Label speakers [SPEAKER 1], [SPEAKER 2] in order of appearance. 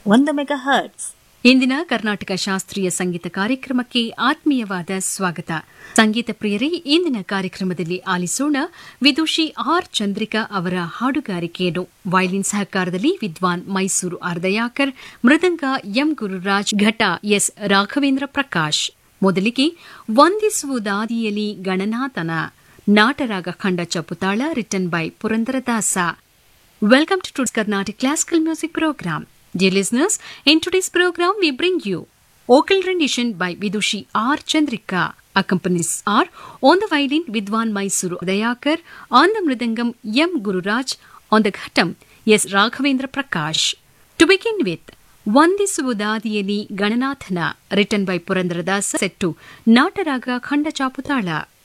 [SPEAKER 1] ಒಂದು mega hertz
[SPEAKER 2] ಇಂದಿನ ಕರ್ನಾಟಕ ಶಾಸ್ತ್ರೀಯ ಸಂಗೀತ ಕಾರ್ಯಕ್ರಮಕ್ಕೆ ಆತ್ಮೀಯವಾದ ಸ್ವಾಗತ ಸಂಗೀತ ಪ್ರಿಯರೇ ಇಂದಿನ ಕಾರ್ಯಕ್ರಮದಲ್ಲಿ ಆಲಿಸೋಣ ವಿದುಷಿ ಆರ್ ಚಂದ್ರಿಕಾ ಅವರ ಹಾಡುಗಾರಿಕೆಯನ್ನು ವಯಲಿನ್ ಸಹಕಾರದಲ್ಲಿ ವಿದ್ವಾನ್ ಮೈಸೂರು ಆರ್ದಯಾಕರ್ ಮೃದಂಗ ಎಂ ಗುರುರಾಜ್ ಘಟ ಎಸ್ ರಾಘವೇಂದ್ರ ಪ್ರಕಾಶ್ ಮೊದಲಿಗೆ ವಂದಿಸುವುದಾದಿಯಲಿ ಗಣನಾಥನ ನಾಟರಾಗ ಖಂಡ ಚಪುತಾಳ written by Purandaradasa Welcome to today's Carnatic Classical Music Program. Dear listeners, in today's program we bring you vocal rendition by Vidushi R. Chandrika. Accompanies are on the violin Vidwan Mysuru Dayakar, on the mridangam M. Gururaj, on the ghatam S. Raghavendra Prakash. To begin with, ವಂದಿಸುವುದಾದಿಯಲಿ ಗಣನಾಥನ written by Purandaradasa set ನಾಟರಾಗ ಖಂಡ ಚಾಪುತಾಳ